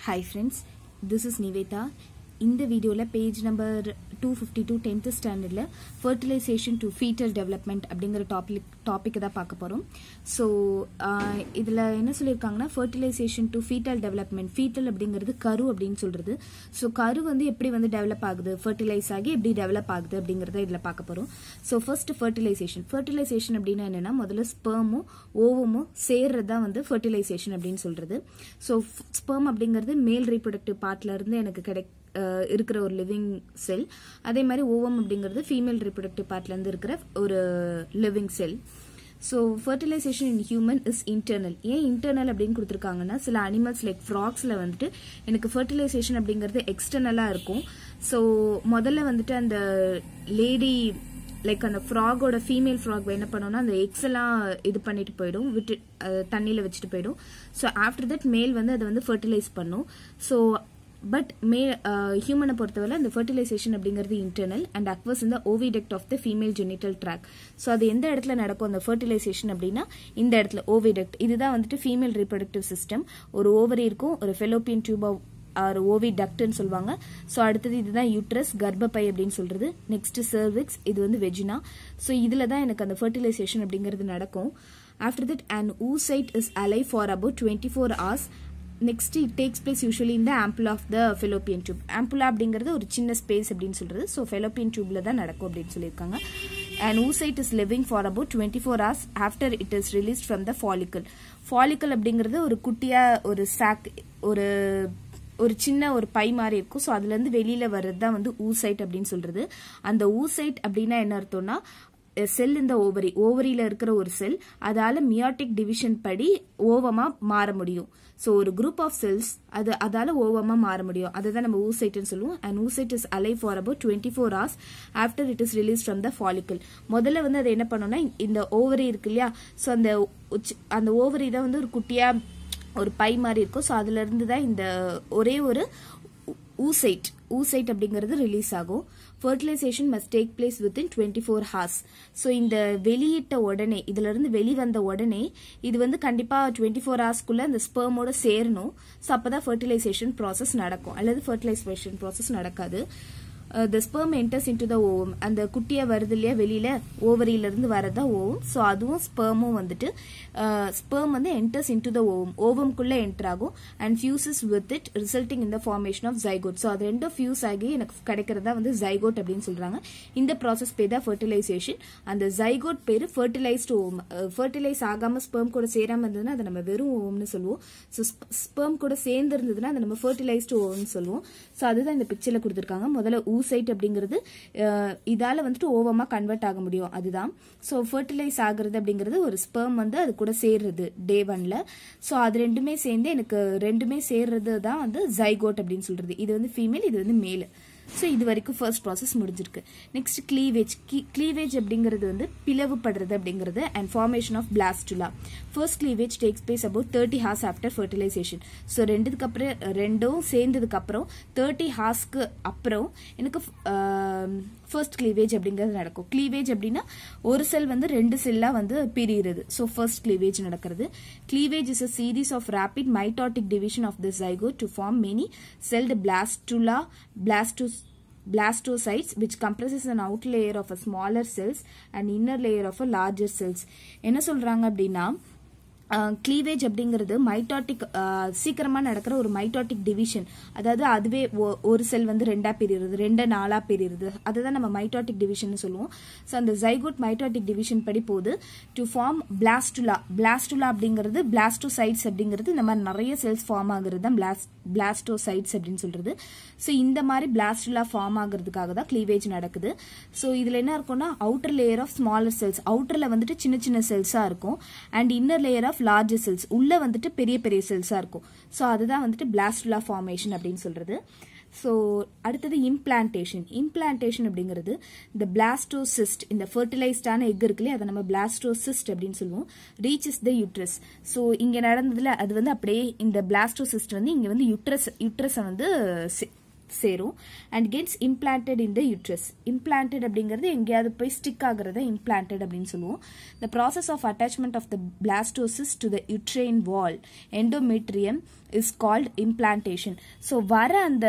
hi friends this is Nivetha இந்த வீடியோவில் page number two fifty two tenth ஸ்டாண்டர்டில் fertilisation to foetal development அப்படிங்கிற topic டாப்பிக்கை தான் பார்க்க போகிறோம் ஸோ இதில் என்ன சொல்லியிருக்காங்கன்னா fertilisation to foetal development foetal அப்படிங்கிறது கரு அப்படின்னு சொல்கிறது ஸோ கரு வந்து எப்படி வந்து டெவலப் ஆகுது ஃபர்டிலைஸ் ஆகி எப்படி டெவலப் ஆகுது அப்படிங்கிறத இதில் பார்க்க போகிறோம் ஸோ ஃபர்ஸ்ட் ஃபர்டிலைசேஷன் ஃபர்டிலைசேஷன் அப்படின்னா என்னென்னா முதல்ல ஸ்பெர்மும் ஓவமும் சேர்றது தான் வந்து ஃபர்டிலைசேஷன் அப்படின்னு சொல்கிறது ஸோ ஸ்பெர்ம் அப்படிங்கிறது மேல் ரீப்ரொடக்டிவ் பார்ட்ல இருந்து எனக்கு கிடை அஹ் இருக்கிற ஒரு லிவிங் செல் அதே மாதிரி ஓவம் அப்படிங்கிறது ஃபீமேல் ரிப்ரொடக்டிவ் பார்ட்லேருந்து இருக்கிற ஒரு living cell so fertilisation in human is internal ஏன் இன்டர்னல் அப்படின்னு கொடுத்துருக்காங்கன்னா சில அனிமல்ஸ் லைக் ஃப்ராக்ஸில் வந்துட்டு எனக்கு ஃபர்டிலைசேஷன் அப்படிங்கிறது எக்ஸ்டர்னலாக இருக்கும் ஸோ முதல்ல வந்துட்டு அந்த லேடி லைக் அந்த ஃப்ராகோட ஃபீமேல் ஃப்ராக் என்ன பண்ணோம்னா அந்த எக்ஸ் எல்லாம் இது பண்ணிட்டு போயிடும் விட்டு தண்ணியில் வச்சுட்டு போயிடும் ஸோ ஆஃப்டர் தட் மேல் வந்து அதை வந்து ஃபர்டிலைஸ் பண்ணும் ஸோ பட் மே ஹியூமனை பொறுத்தவரை அந்த ஃபர்டிலைசேஷன் அப்படிங்கிறது இன்டர்னல் அண்ட் அக்வஸ் இந்த oviduct of the female genital tract so அது எந்த இடத்துல நடக்கும் அந்த ஃபர்டிலைசேஷன் அப்படின்னா இந்த இடத்துல ஓவிடெக்ட் இதுதான் வந்துட்டு ஃபீமேல் ரீப்ரொடக்டிவ் சிஸ்டம் ஒரு ஓவரி இருக்கும் ஒரு ஃபெலோப்பியன் டியூப் ஆர் ஓவி டக்ட்னு சொல்லுவாங்க ஸோ அடுத்தது இதுதான் யூட்ரஸ் கர்ப்பப்பை அப்படின்னு சொல்றது நெக்ஸ்ட் சர்விக்ஸ் இது வந்து வெஜினா ஸோ இதில் தான் எனக்கு அந்த ஃபர்டிலைசேஷன் அப்படிங்கிறது நடக்கும் after that and oocyte is alive for about twenty four hours next it takes place usually இந்த ampulla of the fallopian tube ampulla அப்படிங்கிறது ஒரு சின்ன ஸ்பேஸ் அப்படின்னு சொல்றது ஸோ ஃபெலோப்பியன் டியூப்ல தான் நடக்கும் அப்படின்னு சொல்லியிருக்காங்க and oocyte is living for about twenty four hours after it is release from the follicle follicle அப்படிங்கிறது ஒரு குட்டியா ஒரு சாக் ஒரு ஒரு சின்ன ஒரு பை மாதிரி இருக்கும் ஸோ அதுலேருந்து வெளியில் வர்றது தான் வந்து ஊசைட் அப்படின்னு சொல்றது அந்த ஊசைட் அப்படின்னா என்ன அர்த்தம்னா செல் இந்த ஓவரி ஓவரியில இருக்கிற ஒரு செல் அதால மியாட்டிக் டிவிஷன் படி ஓவமா மாற முடியும் ஸோ ஒரு குரூப் ஆஃப் செல்ஸ் அது அதால ஓவமா மாற முடியும் அதை தான் நம்ம ஊசைட்னு சொல்லுவோம் and oocyte is alive for about twenty four hours after it is release from the follicle முதல்ல வந்து அது என்ன பண்ணோம்னா இந்த ஓவரி இருக்கு இல்லையா ஸோ அந்த அந்த ஓவரி தான் வந்து ஒரு குட்டியா ஒரு பை மாதிரி இருக்கும் ஸோ அதுல இருந்து தான் இந்த ஒரே ஒரு ஊசைட் ஊசைட் அப்படிங்கிறது ரிலீஸ் ஆகும் fertilisation must take place within twenty four hours so இந்த வெளியிட்ட உடனே இதுல இருந்து வெளிவந்த உடனே இது வந்து கண்டிப்பா டுவெண்ட்டி ஃபோர் ஹவர்ஸ்க்குள்ள அந்த ஸ்பெர்மோட சேரணும் ஸோ அப்பதான் ஃபர்டிலைசேஷன் ப்ராசஸ் நடக்கும் அல்லது ஃபர்டிலைசேஷன் ப்ராசஸ் நடக்காது the sperm enters into the ovum அந்த குட்டியா வருது இல்லையா வெளியில ஓவரியில இருந்து வரதா ஓவம் ஸோ அதுவும் ஸ்பெர்மும் வந்துட்டு ஸ்பெர்ம் வந்து என்டர்ஸ் இன்டு த ஓவம் ஓவம்குள்ள என்டர் ஆகும் and fuses with it resulting in the formation of zygote so அது ரெண்டும் ஃபியூஸ் ஆகி எனக்கு கிடைக்கிறதா வந்து ஜைகோட் அப்படின்னு சொல்றாங்க இந்த ப்ராசஸ் பேர் தான் ஃபர்டிலைசேஷன் அந்த ஜைகோட் பேரு ஃபர்டிலைஸ்டு ஓவம் ஃபர்டிலைஸ் ஆகாம ஸ்பெர்ம் கூட சேராம இருந்ததுன்னா அதை நம்ம வெறும் ஓவம்னு சொல்லுவோம் ஸோ ஸ்பெர்ம் கூட சேர்ந்து இருந்ததுன்னா அதை நம்ம ஃபர்டிலைஸ்டு ஓவம்னு சொல்லுவோம் ஸோ அதுதான் இந்த பிக்சர்ல கொடுத்துருக்காங்க முதல்ல ஊசைட் அப்படிங்கிறது இதால வந்துட்டு ஓவமா கன்வெர்ட் ஆக முடியும் அதுதான் ஸோ ஃபர்டிலைஸ் ஆகுறது அப்படிங்கிறது ஒரு ஸ்பெர்ம் வந்து அது கூட சேர்றது டே ஒன்ல ஸோ அது ரெண்டுமே சேர்ந்து எனக்கு ரெண்டுமே சேர்றது தான் வந்து ஜைகோட் அப்படின்னு சொல்றது இது வந்து ஃபீமேல் இது வந்து மேல் ஸோ இது வரைக்கும் ஃபர்ஸ்ட் ப்ராசஸ் முடிஞ்சிருக்கு நெக்ஸ்ட் கிளீவேஜ் கிளீவேஜ் அப்படிங்கிறது வந்து பிளவுபடுறது அப்படிங்கிறது and formation of blastula first cleavage takes place about thirty hours after fertilisation so ரெண்டுக்கு அப்புறம் ரெண்டும் சேர்ந்ததுக்கு அப்புறம் தேர்ட்டி ஹார்ஸ்க்கு அப்புறம் எனக்கு ஃபர்ஸ்ட் கிளீவேஜ் அப்படிங்கிறது நடக்கும் கிளீவேஜ் அப்படின்னா ஒரு செல் வந்து ரெண்டு செல்லாக வந்து பிரிகிறது ஸோ ஃபர்ஸ்ட் கிளீவேஜ் நடக்கிறது cleavage is a series of rapid mitotic division of the zygote to form many celled blastula பிளாஸ்டோஸ் blastocytes which comprises an outer layer of a smaller cells and inner layer of a larger cells என்ன சொல்றாங்க அப்படின்னா cleavage அப்படிங்கிறது mitotic சீக்கிரமா நடக்கிற ஒரு mitotic division அதாவது அதுவே ஒரு செல் வந்து ரெண்டா பிரிகிறது ரெண்டா நாலா பிரிகிறது அதுதான் நம்ம மைட்டாட்டிக் டிவிஷன் சொல்லுவோம் ஸோ அந்த ஜைகோட் மைட்டாட்டிக் டிவிஷன் படி போகுது டு ஃபார்ம் பிளாஸ்டுலா பிளாஸ்டுலா அப்படிங்கிறது பிளாஸ்டோசைட்ஸ் அப்படிங்கிறது இந்த மாதிரி நிறைய செல்ஸ் ஃபார்ம் ஆகுறது தான் பிளாஸ்ட் பிளாஸ்டோசைட்ஸ் அப்படின்னு சொல்றது ஸோ இந்த மாதிரி பிளாஸ்டுலா ஃபார்ம் ஆகுறதுக்காக தான் கிளீவேஜ் நடக்குது ஸோ இதுல என்ன இருக்கும்னா outer layer of smaller cells அவுட்டர்ல வந்துட்டு சின்ன சின்ன செல்ஸா இருக்கும் and inner layer of larger cells உள்ள வந்துட்டு பெரிய பெரிய செல்ஸா இருக்கும் ஸோ அதுதான் வந்துட்டு பிளாஸ்டுலா ஃபார்மேஷன் அப்படின்னு சொல்றது ஸோ அடுத்தது இம்ப்ளான்டேஷன் இம்ப்ளான்டேஷன் அப்படிங்கிறது இந்த பிளாஸ்டோசிஸ்ட் இந்த ஃபர்டிலைஸ்டான எக் இருக்குல்லையே அதை நம்ம பிளாஸ்டோசிஸ்ட் அப்படின்னு சொல்லுவோம் ரீச்சஸ் த யூட்ரஸ் ஸோ இங்கே நடந்ததுல அது வந்து அப்படியே இந்த பிளாஸ்டோசிஸ்ட் வந்து இங்கே வந்து யுட்ரஸ் யுட்ரஸை வந்து சேரும் and gets implanted in the uterus implanted அப்படிங்கிறது எங்கேயாவது போய் ஸ்டிக் ஆகுறத இம்ப்ளான்டட் அப்படின்னு சொல்லுவோம் the process of attachment of the blastocyst to the uterine wall endometrium is called implantation so வர அந்த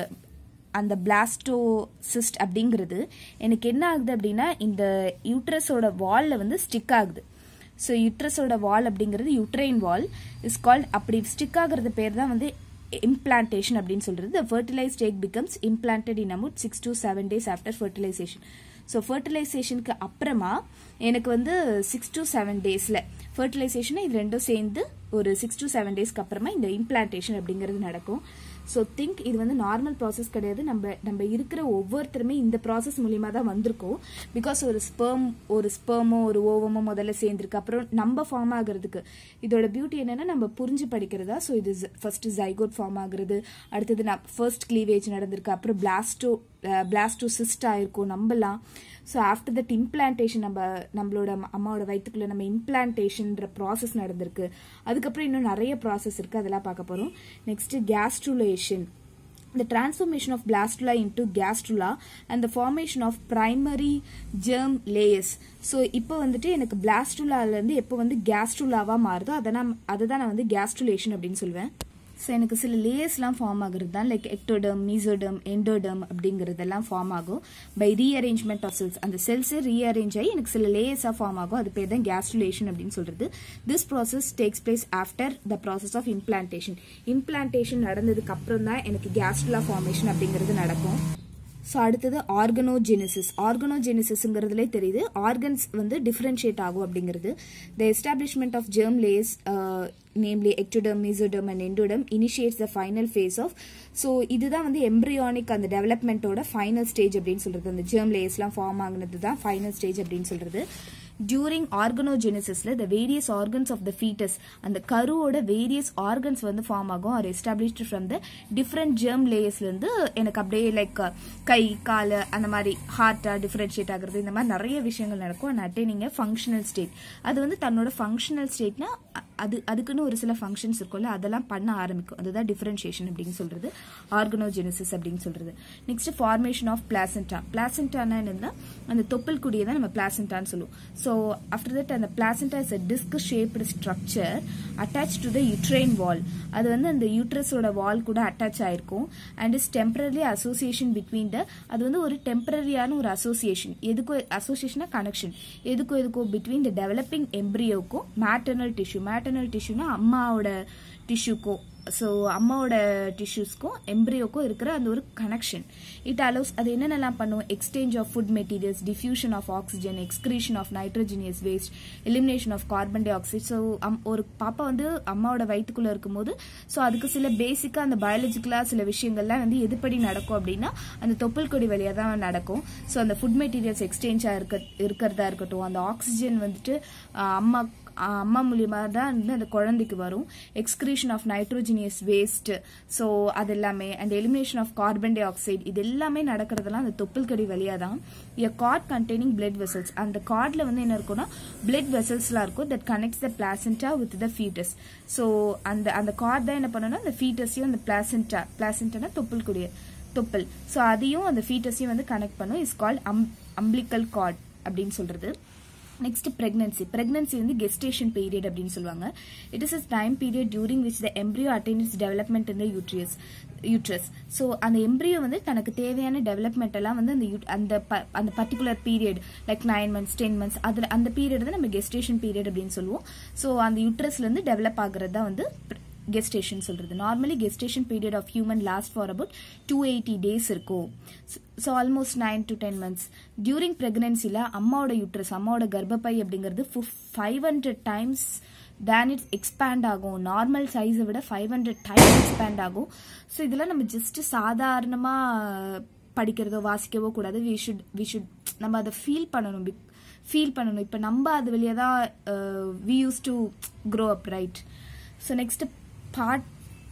அந்த பிளாஸ்டோசிஸ்ட் அப்படிங்கிறது எனக்கு என்ன ஆகுது அப்படின்னா இந்த யூட்ரஸோட வாலில் வந்து ஸ்டிக் ஆகுது ஸோ யூட்ரஸோட வால் அப்படிங்கிறது யூட்ரைன் வால் இஸ் கால்ட் அப்படி ஸ்டிக் ஆகிறது பேர் தான் வந்து implantation அப்படின்னு சொல்றது the fertilized egg becomes implanted in about six to seven days after fertilization so ஃபர்டிலைசேஷனுக்கு அப்புறமா எனக்கு வந்து சிக்ஸ் to செவன் டேஸில் ஃபர்டிலைசேஷன் இது ரெண்டும் சேர்ந்து ஒரு சிக்ஸ் to செவன் டேஸ்க்கு அப்புறமா இந்த இம்ப்ளான்டேஷன் அப்படிங்கிறது நடக்கும் ஸோ திங்க் இது வந்து நார்மல் ப்ராசஸ் கிடையாது நம்ம நம்ம இருக்கிற ஒவ்வொருத்தருமே இந்த ப்ராசஸ் மூலியமாக தான் வந்திருக்கோம் பிகாஸ் ஒரு ஸ்பெர்ம் ஒரு ஸ்பெர்மோ ஒரு ஓவமோ முதல்ல சேர்ந்துருக்கு அப்புறம் நம்ம ஃபார்ம் ஆகுறதுக்கு இதோட பியூட்டி என்னன்னா நம்ம புரிஞ்சு படிக்கிறதா ஸோ இது ஃபர்ஸ்ட் ஜைகோட் ஃபார்ம் ஆகுறது அடுத்தது நான் ஃபர்ஸ்ட் க்ளீவேஜ் நடந்திருக்கு அப்புறம் பிளாஸ்டோ பிளாஸ்டோ சிஸ்ட் ஆயிருக்கும் நம்பலாம் ஸோ ஆஃப்டர் தட் இம்ப்ளான்டேஷன் நம்ம நம்மளோட அம்மாவோட வயிற்றுக்குள்ள நம்ம இம்ப்ளான்டேஷன்ற ப்ராசஸ் நடந்திருக்கு அதுக்கப்புறம் இன்னும் நிறைய ப்ராசஸ் இருக்கு அதெல்லாம் பார்க்க போறோம் next gastrulation the transformation of blastula into gastrula and the formation of primary germ layers so இப்போ வந்துட்டு எனக்கு பிளாஸ்டுலாலேருந்து எப்போ வந்து கேஸ்ட்ருலாவா மாறுதோ அதை நான் அதை தான் நான் வந்து கேஸ்ட்ருலேஷன் அப்படின்னு சொல்லுவேன் ஸோ எனக்கு சில லேயர்ஸ்லாம் ஃபார்ம் ஆகுறது தான் லைக் எக்டோடம் மீசோடம் எண்டோடம் அப்படிங்கிறதெல்லாம் ஃபார்ம் ஆகும் பை ரீஅரேஞ்ச்மெண்ட் ஆஃப் செல்ஸ் அந்த செல்ஸே ரீஅரேஞ்ச் ஆகி எனக்கு சில லேயர்ஸாக ஃபார்ம் ஆகும் அது பேர் தான் கேஸ்ட்ருலேஷன் அப்படின்னு சொல்றது this process takes place after the process of implantation implantation நடந்ததுக்கு அப்புறம் தான் எனக்கு கேஸ்ட்ருலா ஃபார்மேஷன் அப்படிங்கிறது நடக்கும் ஸோ அடுத்தது ஆர்கனோஜெனிசிஸ் ஆர்கனோஜெனிசிஸ்ங்கிறதுலே தெரியுது ஆர்கன்ஸ் வந்து டிஃப்ரென்ஷியேட் ஆகும் அப்படிங்கிறது the establishment of germ layers namely ectoderm mesoderm and endoderm initiates the final phase of so இதுதான் வந்து எம்ப்ரியானிக் அந்த டெவலப்மெண்ட்டோட ஃபைனல் ஸ்டேஜ் அப்படின்னு சொல்றது அந்த ஜெர்ம் லேஸ்லாம் ஃபார்ம் ஆகுனது தான் ஃபைனல் ஸ்டேஜ் அப்படின்னு சொல்றது டியூரிங் ஆர்கனோஜெனிசிஸ்ல the various organs of the foetus அந்த கருவோட வேரியஸ் ஆர்கன்ஸ் வந்து ஃபார்ம் ஆகும் are established from the different germ லேயர்ஸ்ல இருந்து எனக்கு அப்படியே லைக் கை கால் அந்த மாதிரி ஹார்ட்டா டிஃபரன்ஷியேட் ஆகுறது இந்த மாதிரி நிறைய விஷயங்கள் நடக்கும் அண்ட் அட்டைனிங் ஃபங்க்ஷனல் ஸ்டேட் அது வந்து தன்னோட ஃபங்க்ஷனல் ஸ்டேட்னா அது அதுக்குன்னு ஒரு சில ஃபங்க்ஷன்ஸ் இருக்கும்ல அதெல்லாம் பண்ண ஆரம்பிக்கும் அதுதான் டிஃபரன்ஷியேஷன் அப்படின்னு சொல்றது ஆர்கனோஜெனிசிஸ் அப்படின்னு சொல்றது நெக்ஸ்ட் ஃபார்மேஷன் ஆஃப் பிளாசென்டா பிளாசென்டானா என்னன்னா அந்த தொப்பல் குடியை தான் நம்ம பிளாசென்டான்னு சொல்லுவோம் ஸோ ஆஃப்டர் தட் அந்த placenta is a disc shaped structure attach to the uterine wall அது வந்து அந்த யூட்ரஸோட வால் கூட அட்டாச் ஆயிருக்கும் and is temporary association between the அது வந்து ஒரு டெம்பரரியான ஒரு அசோசியேஷன் எதுக்கோ அசோசியேஷனா கனெக்ஷன் எதுக்கோ எதுக்கோ பிட்வீன் த டெவலப்பிங் எம்ப்ரியோக்கும் மேட்டர்னல் டிஷ்யூ மேட்டர்னல் டிஷ்யூனா அம்மாவோட டிஷ்யூக்கும் ஸோ அம்மாவோட டிஷ்யூஸ்க்கும் எம்ப்ரியோக்கும் இருக்கிற அந்த ஒரு கனெக்ஷன் இட் அலோஸ் அது என்னென்னலாம் பண்ணும் exchange of food materials diffusion of oxygen excretion of nitrogenous waste elimination of carbon dioxide so ஒரு பாப்பா வந்து அம்மாவோட வயிற்றுக்குள்ள இருக்கும்போது ஸோ அதுக்கு சில பேசிக்காக அந்த பயாலஜிக்கலாக சில விஷயங்கள்லாம் வந்து எதுபடி நடக்கும் அப்படின்னா அந்த தொப்புள் கொடி வழியாக தான் நடக்கும் ஸோ அந்த ஃபுட் மெட்டீரியல்ஸ் எக்ஸ்சேஞ்சாக இருக்க இருக்கிறதா இருக்கட்டும் அந்த ஆக்சிஜன் வந்துட்டு அம்மா அம்மா மூலியமாக தான் வந்து அந்த குழந்தைக்கு வரும் excretion of nitrogenous waste so அது எல்லாமே and elimination of carbon dioxide இது எல்லாமே நடக்கிறதெல்லாம் அந்த தொப்புள் கடி வழியாக தான் a cord containing blood vessels அந்த கார்டில் வந்து என்ன இருக்கும்னா பிளட் வெசல்ஸ்லாம் இருக்கும் that connects the placenta with the foetus so அந்த அந்த கார்ட் தான் என்ன பண்ணணும்னா அந்த ஃபீட்டஸையும் அந்த பிளாசென்டா பிளாசென்டானா தொப்புள் கொடிய தொப்புள் ஸோ அதையும் அந்த ஃபீட்டஸையும் வந்து கனெக்ட் பண்ணும் is called um umbilical cord அப்படின்னு சொல்றது நெக்ஸ்ட் பிரெக்னன்சி பிரெக்னன்சி வந்து கெஸ்டேஷன் பீரியட் அப்படின்னு சொல்லுவாங்க it is a time period during which the embryo attain its development in the uterus uterus so அந்த எம்ப்ரியோ வந்து தனக்கு தேவையான டெவலப்மெண்ட் எல்லாம் வந்து அந்த அந்த அந்த particular period like nine months ten months அதில் அந்த பீரியட் தான் நம்ம கெஸ்டேஷன் பீரியட் அப்படின்னு சொல்லுவோம் ஸோ அந்த யூட்ரஸ்ல இருந்து டெவலப் ஆகுறது தான் வந்து கெஸ்டேஷன் சொல்றது normally gestation period of human last for about two eighty days இருக்கும் so almost nine to ten months during பிரெக்னன்சியில் அம்மாவோட யூட்ரஸ் அம்மாவோட கர்ப்பப்பை அப்படிங்கிறது five hundred times than its expand ஆகும் நார்மல் சைஸை விட ஃபைவ் ஹண்ட்ரட் டைம்ஸ் எக்ஸ்பேண்ட் ஆகும் ஸோ இதெல்லாம் நம்ம ஜஸ்ட் சாதாரணமாக படிக்கிறதோ வாசிக்கவோ கூடாது வி ஷுட் வி ஷுட் நம்ம அதை ஃபீல் பண்ணணும் ஃபீல் பண்ணணும் இப்போ நம்ம அது வெளியே தான் we use to grow up right so next part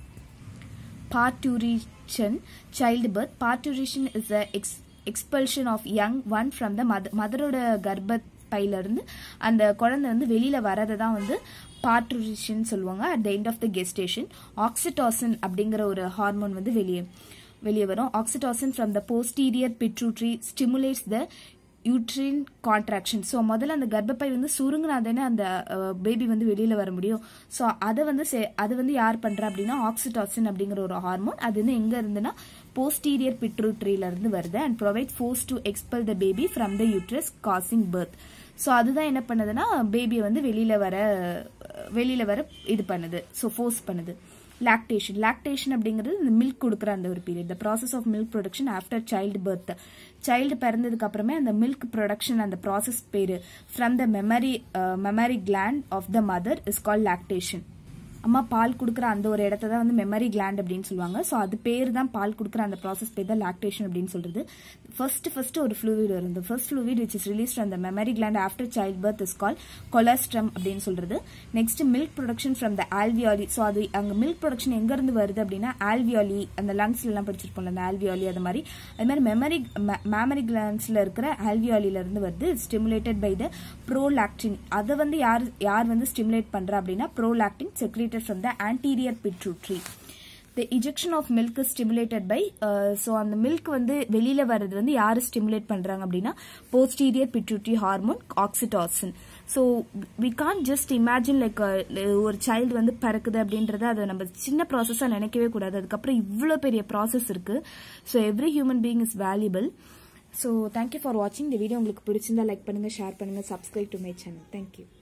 parturition childbirth parturition is the ex, expulsion of young one from the mother மதரோட கர்ப்பப்பையில இருந்து அந்த குழந்தை வந்து வெளியில வரதை தான் வந்து பார்ட்டுரிஷன் சொல்லுவாங்க at the end of the gestation oxytocin அப்படிங்கிற ஒரு ஹார்மோன் வந்து வெளியே வெளியே வரும் oxytocin from the posterior pituitary stimulates the uterine contraction so முதல்ல அந்த கர்ப்பப்பை வந்து சுருங்கினா தானே அந்த பேபி வந்து வெளியில் வர முடியும் ஸோ அதை வந்து செ- அது வந்து யார் பண்ணுறா அப்படின்னா ஆக்சிடாசின் அப்படிங்கிற ஒரு ஹார்மோன் அது வந்து எங்கே இருந்துன்னா போஸ்டீரியர் பிட்ரூட்ரியில இருந்து வருது and provide force to expel the baby from the uterus causing birth so அதுதான் என்ன பண்ணுதுன்னா பேபியை வந்து வெளியில் வர வெளியில் வர இது பண்ணுது ஸோ ஃபோர்ஸ் பண்ணுது லாக்டேஷன் லாக்டேஷன் அப்படிங்கிறது இந்த மில்க் கொடுக்குற அந்த ஒரு period the process of milk production after child birth child பிறந்ததுக்கு அப்புறமே அந்த மில்க் ப்ரொடக்ஷன் அந்த ப்ராசஸ் பேரு from the mammary mammary gland of the mother is call lactation அம்மா பால் கொடுக்குற அந்த ஒரு இடத்த தான் வந்து மெமரி கிளாண்ட் அப்படின்னு சொல்லுவாங்க ஸோ அது பேர் தான் பால் கொடுக்குற அந்த ப்ராசஸ் பேர் தான் லாக்டேஷன் அப்படின்னு சொல்றது ஃபர்ஸ்ட் ஃபர்ஸ்ட் ஒரு ஃப்ளூவிட் வரும் இந்த first fluid which is released அந்த mammary gland after child birth is call colostrum அப்படின்னு சொல்றது next milk production from the alveoli so அது அங்கே மில்க் ப்ரொடக்ஷன் எங்கேருந்து வருது அப்படின்னா ஆல்வியாலி அந்த லங்ஸ்ல எல்லாம் படிச்சிருப்போம்ல அந்த ஆல்வியாலி அது மாதிரி அது மாதிரி மெமரி மேமரி கிளான்ஸ்ல இருக்கிற ஆல்வியாலில இருந்து வருது ஸ்டிமுலேட்டட் பை த ப்ரோலாக்டின் அதை வந்து யார் யார் வந்து ஸ்டிமுலேட் பண்றா அப்படின்னா prolactin secreted from the anterior pituitary the ejection of milk stimulated by so அந்த மில்க் வந்து வெளியில வர்றது வந்து யார் ஸ்டிமுலேட் பண்றாங்க அப்படின்னா posterior pituitary hormone oxytocin so we can just imagine like ஒரு சைல்டு வந்து பிறக்குது அப்படின்றத அதை நம்ம சின்ன ப்ராசஸாக நினைக்கவே கூடாது அதுக்கப்புறம் இவ்வளோ பெரிய ப்ராசஸ் இருக்கு so every human being is valuable so thank you for வாட்சிங் இந்த வீடியோ உங்களுக்கு பிடிச்சிருந்தா லைக் பண்ணுங்க ஷேர் பண்ணுங்க subscribe to my channel thank you